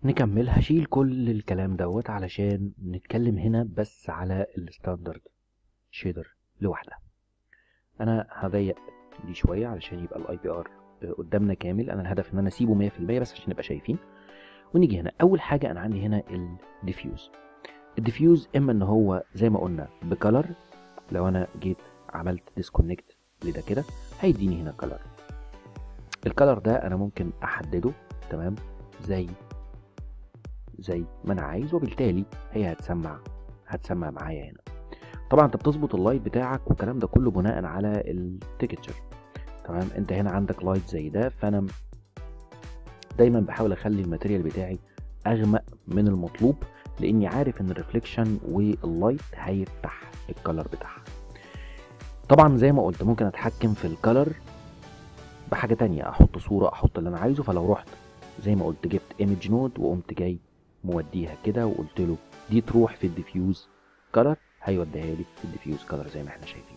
نكمل هشيل كل الكلام دوت علشان نتكلم هنا بس على الستاندرد شيدر لوحدها انا هضيق دي شويه علشان يبقى الاي بي ار قدامنا كامل انا الهدف ان انا اسيبه 100% بس عشان نبقى شايفين ونيجي هنا اول حاجه انا عندي هنا الديفيوز الديفيوز اما ان هو زي ما قلنا بكلر لو انا جيت عملت ديسكونكت لده كده هيديني هنا كلر الكلر ده انا ممكن احدده تمام زي زي ما انا عايز وبالتالي هي هتسمع هتسمع معايا هنا طبعا انت بتظبط اللايت بتاعك والكلام ده كله بناء على التكتشر تمام انت هنا عندك لايت زي ده فانا دايما بحاول اخلي الماتيريال بتاعي اغمق من المطلوب لاني عارف ان الريفليكشن واللايت هيفتح الكلر بتاعها طبعا زي ما قلت ممكن اتحكم في الكلر بحاجه تانية احط صوره احط اللي انا عايزه فلو رحت زي ما قلت جبت ايمج نود وقمت جاي موديها كده وقلت له دي تروح في الديفيوز كلر هيوديها لي في الديفيوز كلر زي ما احنا شايفين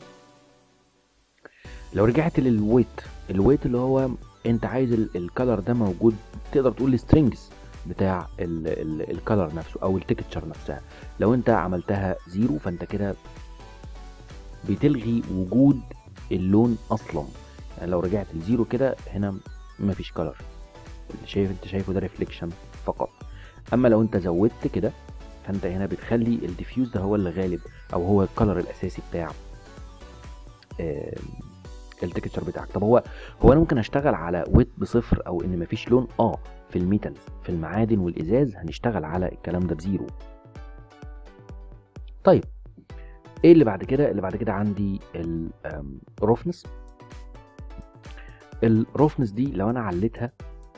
لو رجعت للويت الويت اللي هو انت عايز الكلر ده موجود تقدر تقول السترينجز بتاع الكلر نفسه او التكتشر نفسها لو انت عملتها زيرو فانت كده بتلغي وجود اللون اصلا يعني لو رجعت لزيرو كده هنا مفيش كلر اللي شايف انت شايفه ده ريفليكشن فقط اما لو انت زودت كده فانت هنا بتخلي الديفيوز ده هو اللي غالب او هو الكلر الاساسي بتاع التكتشر بتاعك طب هو هو انا ممكن اشتغل على ويت بصفر او ان مفيش لون اه في الميتالز في المعادن والازاز هنشتغل على الكلام ده بزيرو طيب ايه اللي بعد كده اللي بعد كده عندي الروفنس الروفنس دي لو انا عليتها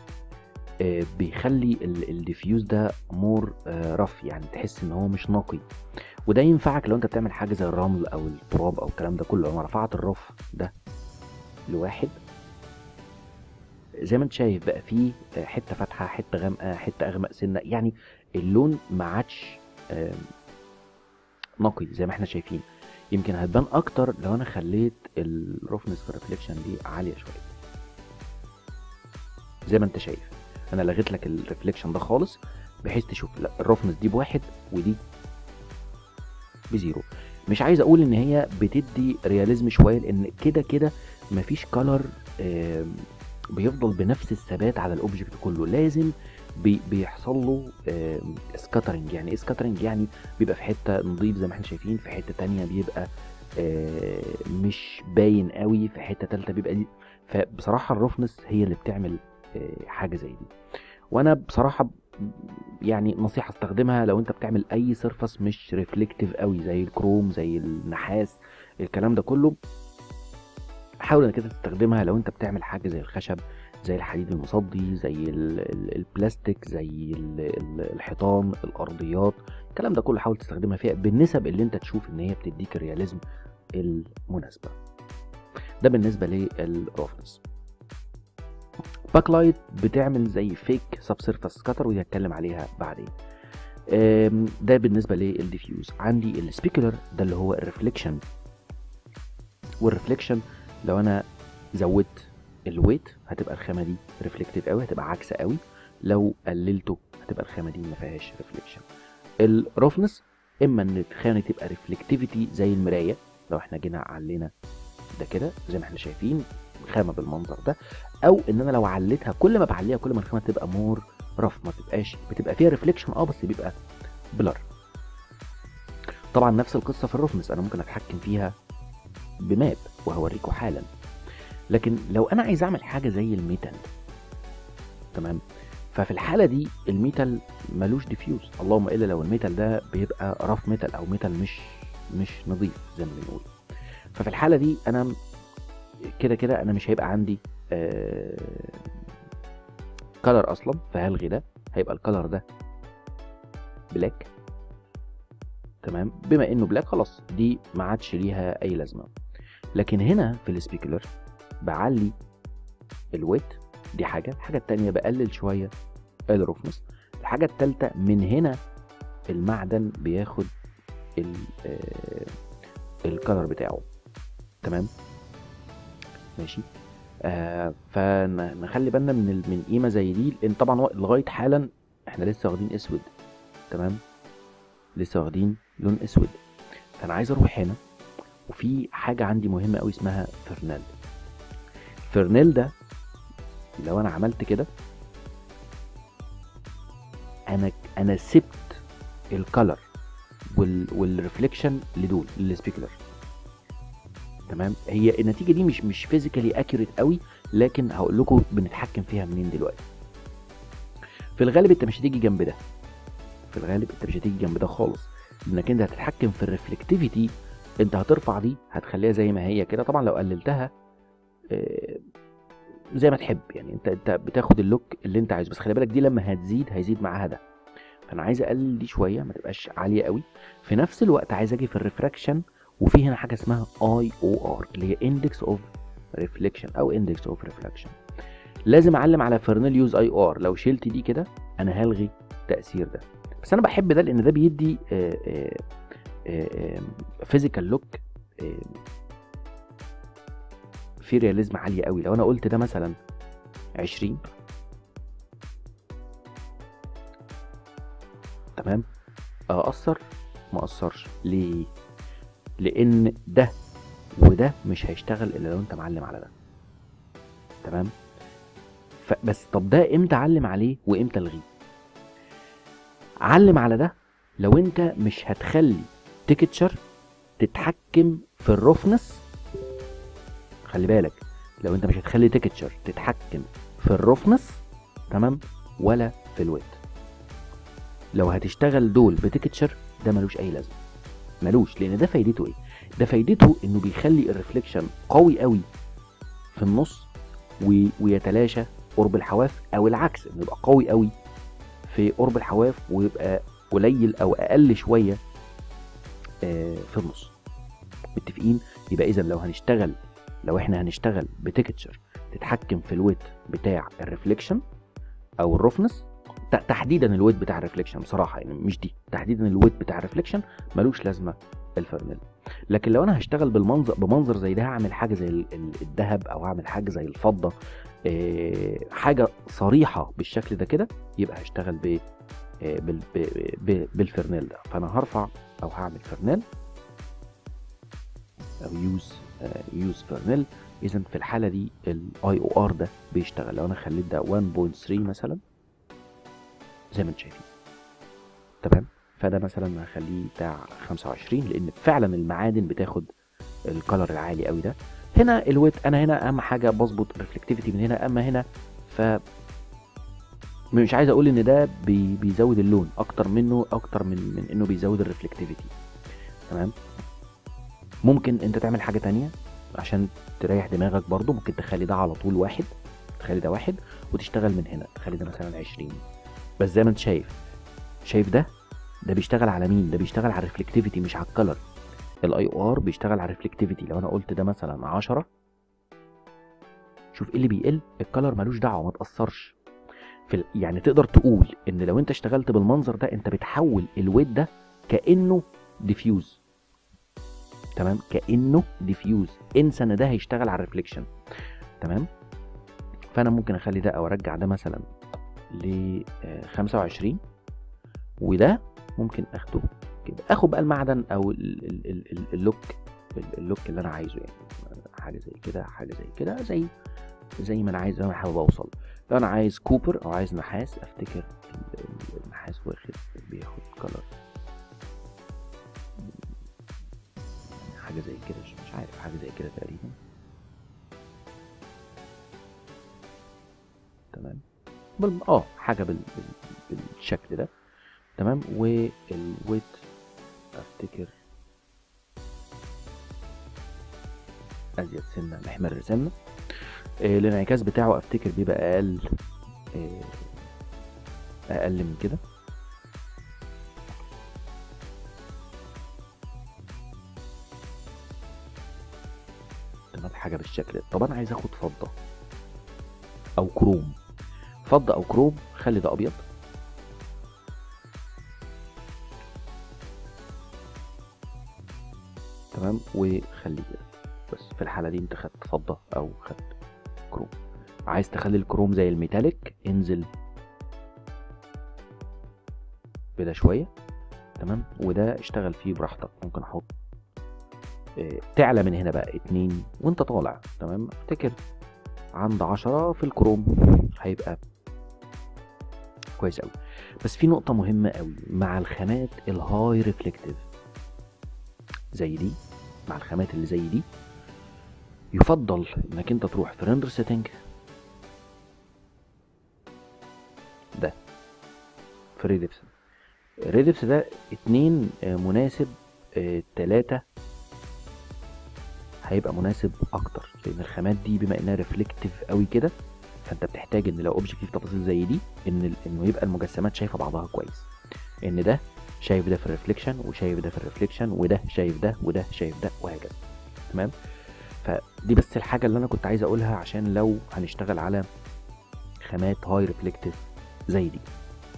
بيخلي الديفيوز ده مور رف يعني تحس ان هو مش نقي وده ينفعك لو انت بتعمل حاجه زي الرمل او التراب او الكلام ده كله لما رفعت الرف ده لواحد زي ما انت شايف بقى فيه حته فاتحه حته غامقه حته اغمق سنه يعني اللون ما عادش نقي زي ما احنا شايفين يمكن هتبان اكتر لو انا خليت الروفنس ريفليكشن دي عاليه شويه زي ما انت شايف انا لغيت لك الريفليكشن ده خالص بحيث تشوف لا الروفنس دي بواحد ودي بزيرو مش عايز اقول ان هي بتدي رياليزم شويه لان كده كده مفيش كلر بيفضل بنفس الثبات على الاوبجكت كله لازم بي بيحصل له سكاترنج يعني ايه سكاترنج يعني بيبقى في حته نضيف زي ما احنا شايفين في حته تانية بيبقى مش باين قوي في حته تالتة بيبقى دي فبصراحه الروفنس هي اللي بتعمل حاجه زي دي وانا بصراحه يعني نصيحه استخدمها لو انت بتعمل اي سيرفس مش ريفلكتيف قوي زي الكروم زي النحاس الكلام ده كله حاول انك تستخدمها لو انت بتعمل حاجه زي الخشب زي الحديد المصدي زي البلاستيك زي الحيطان الارضيات الكلام ده كله حاول تستخدمها فيها بالنسب اللي انت تشوف ان هي بتديك الرياليزم المناسبه ده بالنسبه للروفنس باك لايت بتعمل زي فيك سب سيرفاس سكاتر ودي هتكلم عليها بعدين ده بالنسبه للديفيوز عندي السبيكولر ده اللي هو الريفليكشن والريفليكشن لو انا زودت الويت هتبقى الخامه دي ريفلكتيف قوي هتبقى عكسه قوي لو قللته هتبقى الخامه دي ما فيهاش ريفليكشن الروفنس اما ان الخامه تبقى ريفلكتيفيتي زي المرايه لو احنا جينا علينا ده كده زي ما احنا شايفين خامه بالمنظر ده او ان انا لو عليتها كل ما بعليها كل ما الخامه تبقى مور رف ما تبقاش بتبقى فيها ريفليكشن اه بس بيبقى بلر طبعا نفس القصه في الروفنس انا ممكن اتحكم فيها بماب وهوريكم حالا لكن لو انا عايز اعمل حاجه زي الميتال تمام ففي الحاله دي الميتال ملوش ديفيوز اللهم الا لو الميتال ده بيبقى رف ميتال او ميتال مش مش نظيف زي ما بنقول ففي الحاله دي انا كده كده انا مش هيبقى عندي آه كلر اصلا فهلغي ده هيبقى الكلر ده بلاك تمام بما انه بلاك خلاص دي ما عادش ليها اي لازمه لكن هنا في السبيكولر بعلي الويت دي حاجة الحاجة التانية بقلل شوية الروفنس الحاجة التالتة من هنا المعدن بياخد الكلر بتاعه تمام ماشي آه فنخلي بالنا من من قيمه زي دي لان طبعا لغايه حالا احنا لسه واخدين اسود تمام لسه واخدين لون اسود فانا عايز اروح هنا وفي حاجه عندي مهمه قوي اسمها فرنال فرنال ده لو انا عملت كده انا انا سبت الكالر وال والريفليكشن لدول للسبيكولر تمام هي النتيجه دي مش مش فيزيكالي اكيوريت قوي لكن هقول لكم بنتحكم فيها منين دلوقتي في الغالب انت مش هتيجي جنب ده في الغالب انت مش هتيجي جنب ده خالص لانك انت هتتحكم في الريفلكتيفيتي انت هترفع دي هتخليها زي ما هي كده طبعا لو قللتها آه، زي ما تحب يعني انت انت بتاخد اللوك اللي انت عايزه بس خلي بالك دي لما هتزيد هيزيد معاها ده فانا عايز اقلل دي شويه ما تبقاش عاليه قوي في نفس الوقت عايز اجي في الريفراكشن وفي هنا حاجه اسمها اي او ار اللي هي اندكس اوف ريفليكشن او اندكس اوف ريفلكشن لازم اعلم على فرنال يوز اي او ار لو شلت دي كده انا هلغي التاثير ده بس انا بحب ده لان ده بيدي فيزيكال لوك في رياليزم عاليه قوي لو انا قلت ده مثلا 20 تمام اقصر ما اقصرش ليه لان ده وده مش هيشتغل الا لو انت معلم على ده تمام بس طب ده امتى اعلم عليه وامتى الغيه علم على ده لو انت مش هتخلي تيكتشر تتحكم في الرفنس خلي بالك لو انت مش هتخلي تيكتشر تتحكم في الرفنس تمام ولا في الويت لو هتشتغل دول بتيكتشر ده ملوش اي لازمه ملوش لان ده فايدته ايه ده فايدته انه بيخلي الريفليكشن قوي قوي في النص وي- ويتلاشى قرب الحواف او العكس انه يبقى قوي قوي في قرب الحواف ويبقى قليل او اقل شويه آه، في النص متفقين يبقى اذا لو هنشتغل لو احنا هنشتغل بتكتشر تتحكم في الويت بتاع الريفليكشن او الرفنس ت- تحديدا الويت بتاع الريفليكشن بصراحه يعني مش دي تحديدا الويت بتاع الريفليكشن ملوش لازمه الفرنل لكن لو انا هشتغل بالمنظر بمنظر زي ده هعمل حاجه زي ال- ال- الذهب او هعمل حاجه زي الفضه آه، حاجه صريحه بالشكل ده كده يبقى هشتغل ب آه، بال- ب- ب- بالفرنال ده فانا هرفع او هعمل فرنال او يوز يوز فرنال اذا في الحاله دي الاي او ار ده بيشتغل لو انا خليت ده 1.3 مثلا زي ما انتم شايفين تمام فده مثلا هخليه بتاع 25 لان فعلا المعادن بتاخد الكالر العالي قوي ده هنا الويت انا هنا اهم حاجه بظبط ريفلكتيفيتي من هنا اما هنا ف مش عايز اقول ان ده بي بيزود اللون اكتر منه اكتر من من انه بيزود الريفلكتيفيتي تمام ممكن انت تعمل حاجه تانية عشان تريح دماغك برضو ممكن تخلي ده على طول واحد تخلي ده واحد وتشتغل من هنا تخلي ده مثلا 20 بس زي ما انت شايف شايف ده ده بيشتغل على مين ده بيشتغل على الريفلكتيفيتي مش على الكلر الاي او ار بيشتغل على الريفلكتيفيتي لو انا قلت ده مثلا 10 شوف ايه اللي بيقل الكلر ملوش دعوه ما تاثرش في ال... يعني تقدر تقول ان لو انت اشتغلت بالمنظر ده انت بتحول الويت ده كانه ديفيوز تمام كانه ديفيوز انسى ان ده هيشتغل على الريفليكشن تمام فانا ممكن اخلي ده او ارجع ده مثلا ل 25 وده ممكن اخده كده اخد بقى المعدن او ال- ال- ال- ال- اللوك ال- اللوك اللي انا عايزه يعني حاجه زي كده حاجه زي كده زي زي ما انا عايز زي ما انا حابب اوصل لو انا عايز كوبر او عايز نحاس افتكر ال- ال- النحاس واخد بياخد كلر حاجه زي كده مش مش عارف حاجه زي كده تقريبا تمام بال... اه حاجه بال... بال... بالشكل ده تمام والويت افتكر ازيد سنه محمر سنه آه، الانعكاس بتاعه افتكر بيبقى اقل آه، اقل من كده تمام حاجه بالشكل ده طب انا عايز اخد فضه او كروم فضه او كروم خلي ده ابيض تمام وخليه كده بس في الحاله دي انت خدت فضه او خدت كروم عايز تخلي الكروم زي الميتاليك انزل بده شويه تمام وده اشتغل فيه براحتك ممكن احط آه، تعلى من هنا بقى اتنين وانت طالع تمام افتكر عند عشرة في الكروم هيبقى كويس قوي بس في نقطة مهمة قوي مع الخامات الهاي ريفلكتيف زي دي مع الخامات اللي زي دي يفضل انك انت تروح في ريندر سيتنج ده في ريدبس ريدبس ده اتنين آه، مناسب آه، تلاتة هيبقى مناسب اكتر لان الخامات دي بما انها ريفلكتيف قوي كده فانت بتحتاج ان لو اوبجكت فيه تفاصيل زي دي ان ال- انه يبقى المجسمات شايفه بعضها كويس ان ده شايف ده في الريفليكشن وشايف ده في الريفليكشن وده شايف ده وده شايف ده وهكذا تمام فدي بس الحاجه اللي انا كنت عايز اقولها عشان لو هنشتغل على خامات هاي ريفلكتيف زي دي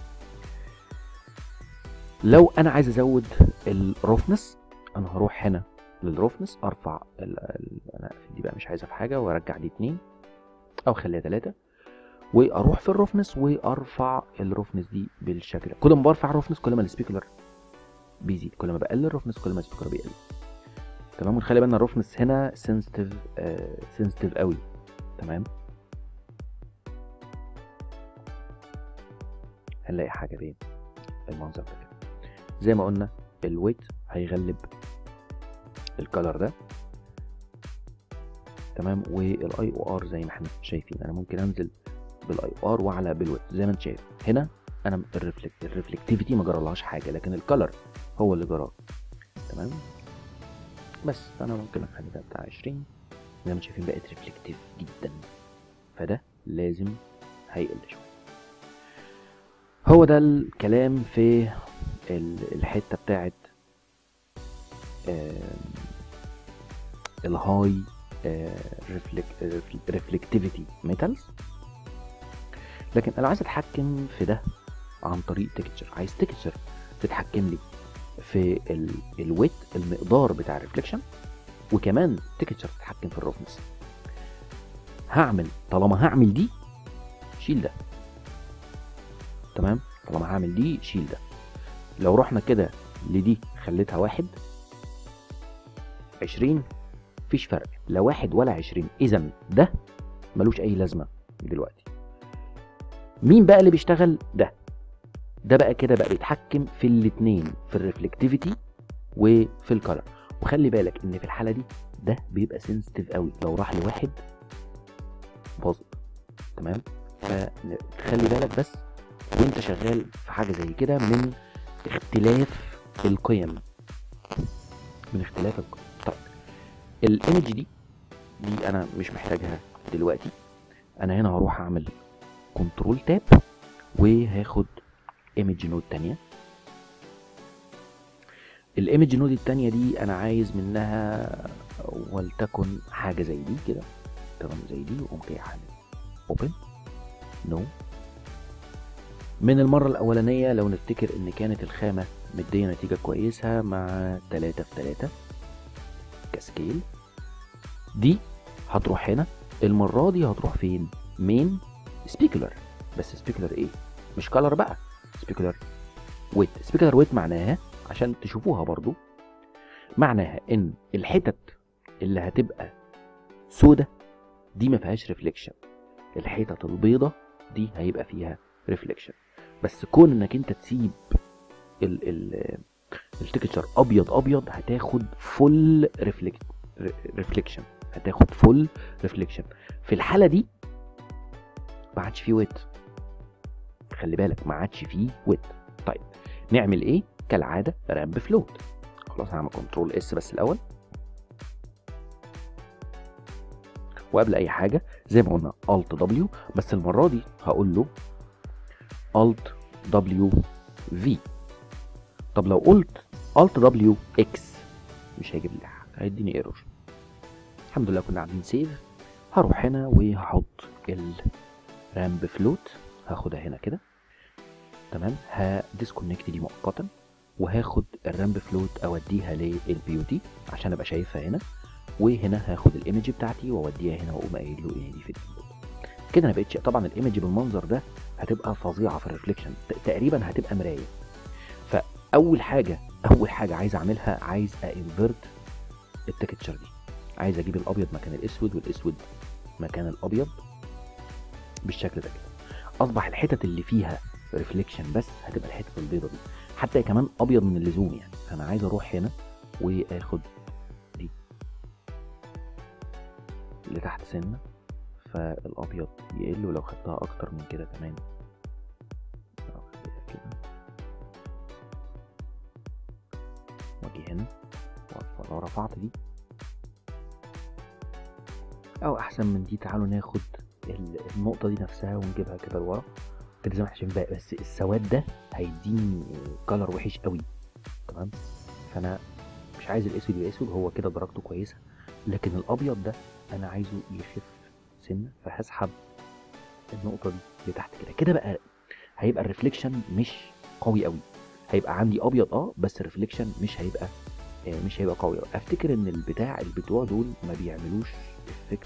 لو انا عايز ازود الروفنس انا هروح هنا للروفنس ارفع ال ال انا أقفل دي بقى مش عايزها في حاجه وارجع دي اتنين او خليها تلاتة واروح في الروفنس وارفع الروفنس دي بالشكل ده كل ما برفع الروفنس كل ما السبيكولر بيزيد كل ما بقلل الروفنس كل ما السبيكولر بيقل تمام ونخلي بالنا الروفنس هنا سنسيتيف سنسيتيف قوي تمام هنلاقي حاجه فين المنظر ده كده زي ما قلنا الويت هيغلب الكالر ده تمام والاي او ار زي ما احنا شايفين انا ممكن انزل بالاي او ار واعلى بالويت زي ما انت شايف هنا انا الريفلكت الريفلكتيفيتي ما جرالهاش حاجه لكن الكالر هو اللي جراه تمام بس فانا ممكن اخلي ده بتاع 20 زي ما انتم شايفين بقت ريفلكتيف جدا فده لازم هيقل شويه هو ده الكلام في ال- الحته بتاعت الهاي ريفلكتيفيتي ميتالز لكن انا عايز اتحكم في ده عن طريق تكتشر عايز تكتشر تتحكم لي في الويت المقدار بتاع الريفليكشن وكمان تكتشر تتحكم في الروفنس هعمل طالما هعمل دي شيل ده تمام طالما هعمل دي شيل ده لو رحنا كده لدي خليتها واحد عشرين مفيش فرق لا واحد ولا عشرين اذا ده ملوش اي لازمه دلوقتي مين بقى اللي بيشتغل ده ده بقى كده بقى بيتحكم في الاتنين في الريفلكتيفيتي وفي الكلر وخلي بالك ان في الحاله دي ده بيبقى سنسيتيف قوي لو راح لواحد باظت تمام فخلي بالك بس وانت شغال في حاجه زي كده من اختلاف القيم من اختلاف القيم طيب الايمج دي دي انا مش محتاجها دلوقتي انا هنا هروح اعمل كنترول تاب وهاخد ايمج نود تانية الايمج نود التانية دي انا عايز منها ولتكن حاجة زي دي كده تمام زي دي وقوم جاي عامل اوبن نو من المرة الأولانية لو نفتكر إن كانت الخامة مدية نتيجة كويسة مع تلاتة في تلاتة كسكيل دي هتروح هنا المرة دي هتروح فين؟ مين؟ سبيكولر بس سبيكولر ايه؟ مش كلر بقى سبيكولر ويت سبيكولر ويت معناها عشان تشوفوها برضو معناها ان الحتت اللي هتبقى سودة دي ما فيهاش ريفليكشن الحتت البيضة دي هيبقى فيها ريفليكشن بس كون انك انت تسيب ال ال التكتشر ابيض ابيض هتاخد فول ريفليكشن هتاخد فول ريفليكشن في الحاله دي ما عادش فيه ويت خلي بالك ما عادش فيه ويت طيب نعمل ايه كالعاده رامب فلوت خلاص هعمل كنترول اس بس الاول وقبل اي حاجه زي ما قلنا الت دبليو بس المره دي هقول له الت دبليو في طب لو قلت الت دبليو اكس مش هيجيب لي حاجه هيديني ايرور الحمد لله كنا عاملين سيف هروح هنا وهحط الرامب فلوت هاخدها هنا كده تمام هديسكونكت دي مؤقتا وهاخد الرامب فلوت اوديها للبيوتي عشان ابقى شايفها هنا وهنا هاخد الايمج بتاعتي واوديها هنا واقوم قايل له ان دي في الانبوت كده انا بقتش طبعا الايمج بالمنظر ده هتبقى فظيعه في الريفليكشن تقريبا هتبقى مرايه اول حاجه اول حاجه عايز اعملها عايز انفرت التكتشر دي عايز اجيب الابيض مكان الاسود والاسود مكان الابيض بالشكل ده كده اصبح الحتت اللي فيها ريفليكشن بس هتبقى الحتت البيضه دي حتى هي كمان ابيض من اللزوم يعني فانا عايز اروح هنا واخد دي لتحت سنه فالابيض يقل ولو خدتها اكتر من كده كمان أخليها كده واجي هنا وأرفع- لو رفعت دي او احسن من دي تعالوا ناخد ال- النقطه دي نفسها ونجيبها كده لورا كده زي ما احنا شايفين بقى بس السواد ده هيديني كلر وحش قوي تمام فانا مش عايز الاسود يبقى اسود هو كده درجته كويسه لكن الابيض ده انا عايزه يخف سنه فهسحب النقطه دي لتحت كده كده بقى هيبقى الريفليكشن مش قوي قوي هيبقى عندي ابيض اه بس الريفليكشن مش هيبقى آه، مش هيبقى قوي قوي افتكر ان البتاع البتوع دول ما بيعملوش افكت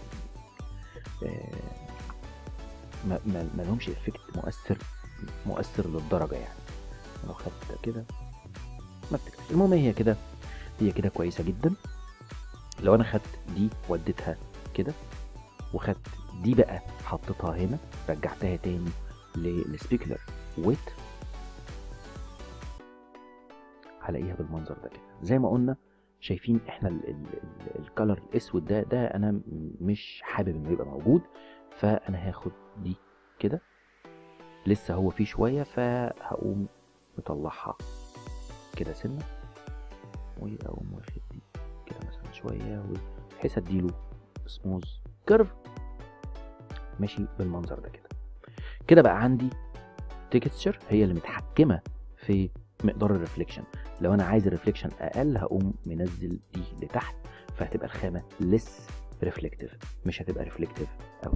ما, ما, ما لهمش افكت مؤثر مؤثر للدرجه يعني لو خدت كده ما افتكرش المهم هي كده هي كده كويسه جدا لو انا خدت دي وديتها كده وخدت دي بقى حطيتها هنا رجعتها تاني للسبيكلر ويت هلاقيها بالمنظر ده كده زي ما قلنا شايفين احنا الكالر الاسود ده ده انا م- مش حابب انه يبقى موجود فانا هاخد دي كده لسه هو فيه شويه فهقوم مطلعها كده سنه واقوم واخد دي كده مثلا شويه بحيث اديله سموز كيرف ماشي بالمنظر ده كده كده بقى عندي تكستشر هي اللي متحكمه في مقدار الريفليكشن لو انا عايز الريفليكشن اقل هقوم منزل دي لتحت فهتبقى الخامه لس ريفلكتيف مش هتبقى ريفلكتيف قوي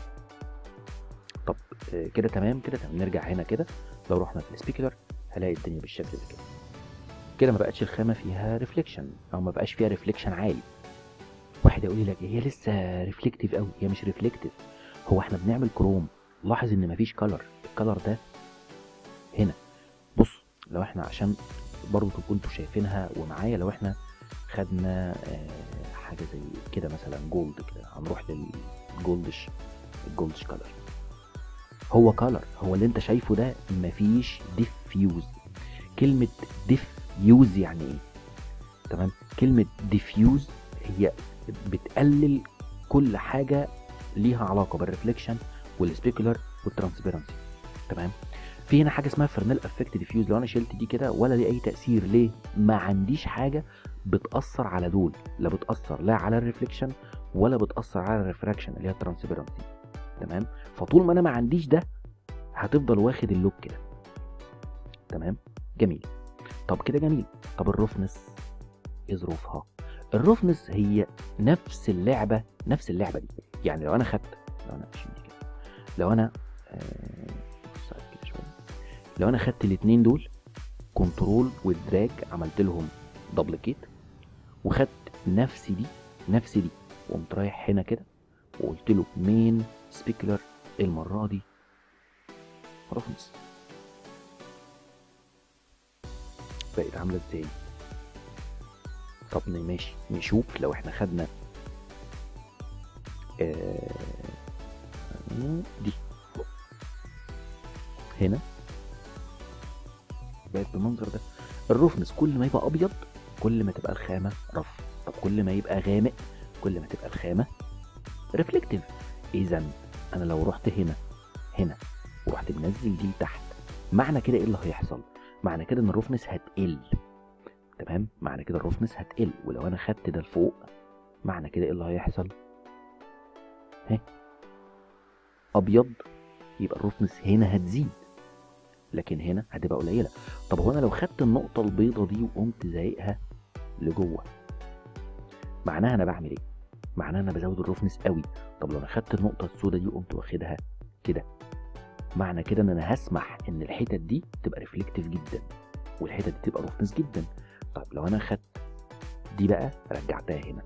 طب آه، كده تمام كده تمام نرجع هنا كده لو رحنا في السبيكلر هلاقي الدنيا بالشكل ده كده كده ما بقتش الخامه فيها ريفليكشن او ما بقاش فيها ريفليكشن عالي واحد يقول لي لا هي لسه ريفلكتيف قوي هي مش ريفلكتيف هو احنا بنعمل كروم لاحظ ان مفيش كلر الكلر ده هنا بص لو احنا عشان برضه تبقوا انتوا شايفينها ومعايا لو احنا خدنا آه، حاجه زي كده مثلا جولد كده هنروح للجولدش الجولدش كلر هو كلر هو اللي انت شايفه ده مفيش ديفيوز كلمه ديفيوز يعني ايه تمام كلمه ديفيوز هي بتقلل كل حاجه ليها علاقه بالريفليكشن والسبيكولار والترانسبيرنسي تمام في هنا حاجه اسمها فرنال افكت ديفيوز لو انا شلت دي كده ولا ليه اي تاثير ليه ما عنديش حاجه بتاثر على دول لا بتاثر لا على الريفليكشن ولا بتاثر على الريفراكشن اللي هي الترانسبيرنسي تمام فطول ما انا ما عنديش ده هتفضل واخد اللوك كده تمام جميل طب كده جميل طب الرفنس ايه ظروفها الرفنس هي نفس اللعبه نفس اللعبه دي يعني لو انا خدت لو انا اشيل دي كده لو انا آه، بص على كده شويه لو انا خدت الاثنين دول كنترول والدراج عملت لهم دبليكيت وخدت نفس دي نفس دي وقمت رايح هنا كده وقلت له مين سبيكلر المره دي رفنس بقت عامله ازاي طب ماشي نشوف لو احنا خدنا آه دي هنا بقت بالمنظر ده الرفنس كل ما يبقى ابيض كل ما تبقى الخامه رف طب كل ما يبقى غامق كل ما تبقى الخامه ريفلكتيف اذا انا لو رحت هنا هنا ورحت منزل دي لتحت معنى كده ايه اللي هيحصل معنى كده ان الرفنس هتقل تمام معنى كده الرفنس هتقل ولو انا خدت ده لفوق معنى كده ايه اللي هيحصل ها ابيض يبقى الرفنس هنا هتزيد لكن هنا هتبقى قليله طب هو انا لو خدت النقطه البيضه دي وقمت زايقها لجوه معناها انا بعمل ايه معناها انا بزود الرفنس قوي طب لو انا خدت النقطه السوداء دي وقمت واخدها كده معنى كده ان انا هسمح ان الحتت دي تبقى ريفلكتيف جدا والحتت دي تبقى رفنس جدا طيب لو انا خدت دي بقى رجعتها هنا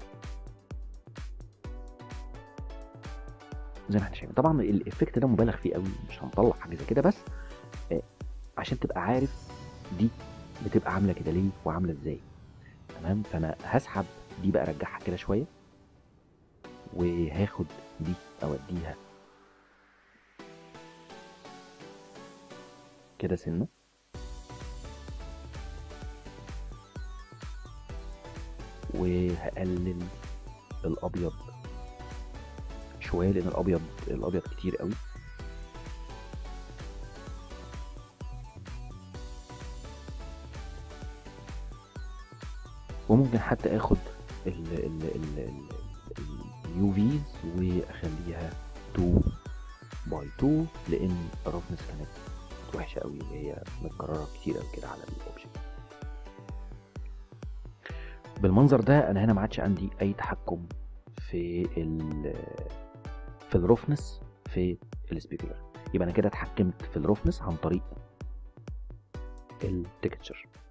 زي ما احنا شايفين طبعا الايفكت ده مبالغ فيه قوي مش هنطلع حاجه زي كده بس آه، عشان تبقى عارف دي بتبقى عامله كده ليه وعامله ازاي تمام فانا هسحب دي بقى ارجعها كده شويه وهاخد دي اوديها كده سنه وهقلل الابيض شويه لان الابيض الابيض كتير قوي وممكن حتى اخد اليو فيز واخليها 2 باي 2 لان الرفنس كانت وحشه قوي اللي هي متكرره كتير قوي كده على الاوبجكت بالمنظر ده انا هنا ما عادش عندي اي تحكم في ال في الرفنس في السبيكولر يبقى انا كده اتحكمت في الرفنس عن طريق التكتشر